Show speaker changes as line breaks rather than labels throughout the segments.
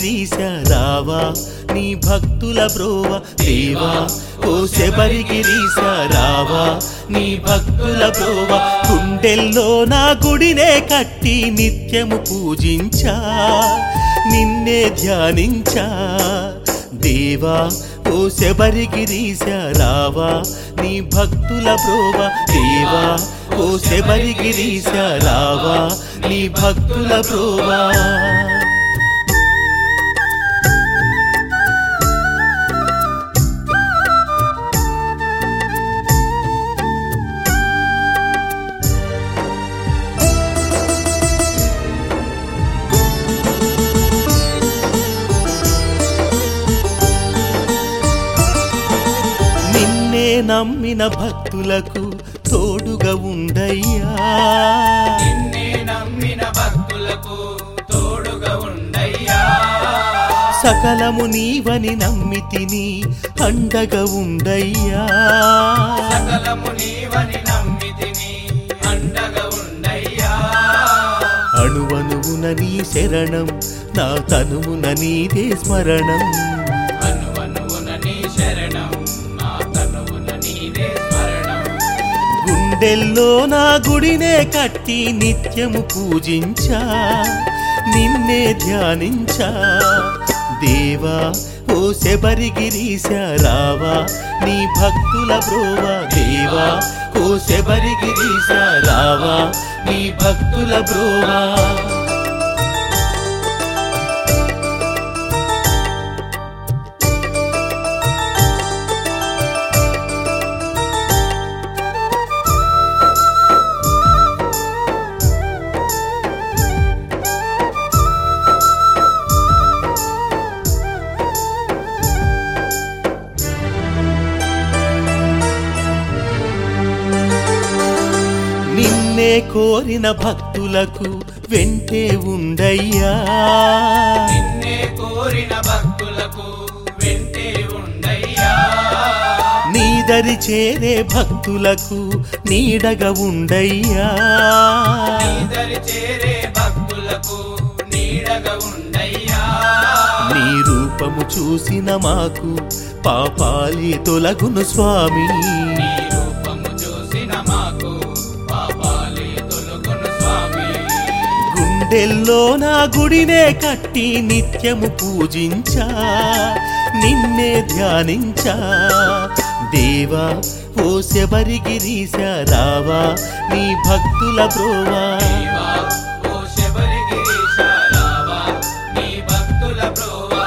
శబరిగిరీశ రావా నీ భక్తుల బ్రోవ దేవా ఓ శబరిగిరీశ రావా నీ భక్తుల బ్రోవ గుండెల్లో నా గుడినే కట్టి నిత్యము పూజించా నిన్నే ధ్యానించా దేవా ఓ శబరిగిరీశ రావా నీ భక్తుల బ్రోవ దేవా ఓ శబరిగిరీశ రావా నీ భక్తుల బ్రోవా నిన్నే నమ్మిన భక్తులకు తోడుగా ఉండయ్యా
నిన్నే నమ్మిన భక్తులకు తోడుగా ఉండయ్యా
సకలము నీవని నమ్మితిని అండగా ఉండయ్యా
సకలము నీవని నమ్మితిని అండగా ఉండయ్యా
అణువణువున నీ శరణం నా తనువున నీదే స్మరణం
అనువనువున నీ శరణం నా తనువున నీదే స్మరణం
గుండెల్లో నా గుడినే కట్టి నిత్యము పూజించా నిన్నే ధ్యానించా దేవా ఓ శబరిగిరీశ రావా నీ భక్తుల బ్రోవా దేవా ఓ శబరిగిరీశ రావా నీ భక్తుల బ్రోవా నిన్నే కోరిన భక్తులకు వెంటే ఉండయ్యా
నిన్నే కోరిన భక్తులకు వెంటే ఉండయ్యా
నీదరి చేరే భక్తులకు నీడగా ఉండయ్యా
నీదరి చేరే భక్తులకు నీడగా ఉండయ్యా
నీ రూపము చూసిన మాకు పాపాలి తొలగును స్వామి
నీ రూపము చూసిన మాకు పాపాలే తొలగును స్వామి
గుండెల్లో నా గుడినే కట్టి నిత్యము పూజించా నిన్నే ధ్యానించా దేవా ఓ శబరిగిరీశ రావా నీ భక్తుల బ్రోవా
దేవా, ఓ శబరిగిరీశ రావా, నీ భక్తుల బ్రోవా.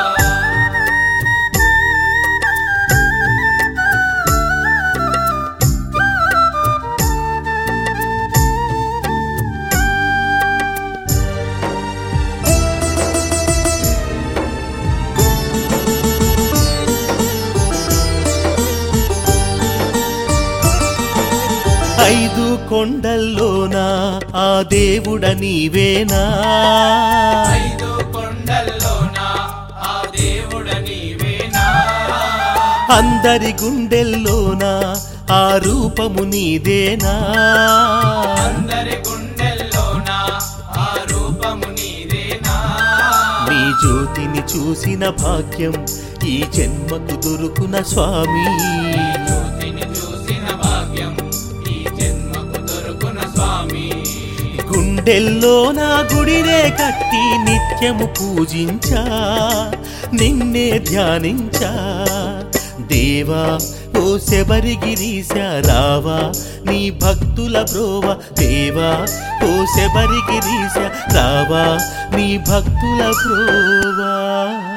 ఐదు కొండల్లోన ఆ దేవుడ నీవేనా
ఐదు కొండల్లోన ఆ దేవుడ నీవేనా
అందరి గుండెల్లోన ఆ రూపము నీదేనా
అందరి గుండెల్లోన ఆ రూపము నీదేనా
నీ జ్యోతిని చూసిన భాగ్యం ఈ జన్మకు దొరుకున స్వామి
జ్యోతిని చూసిన భాగ్యం ఈ జన్మకు దొరుకున స్వామి
గుండెల్లో నా గుడినే కట్టి నిత్యము పూజించా నిన్నే ధ్యానించా దేవా ఓ శబరిగిరీశ రావా నీ భక్తుల బ్రోవ దేవా ఓ శబరిగిరీశ రావా నీ భక్తుల బ్రోవా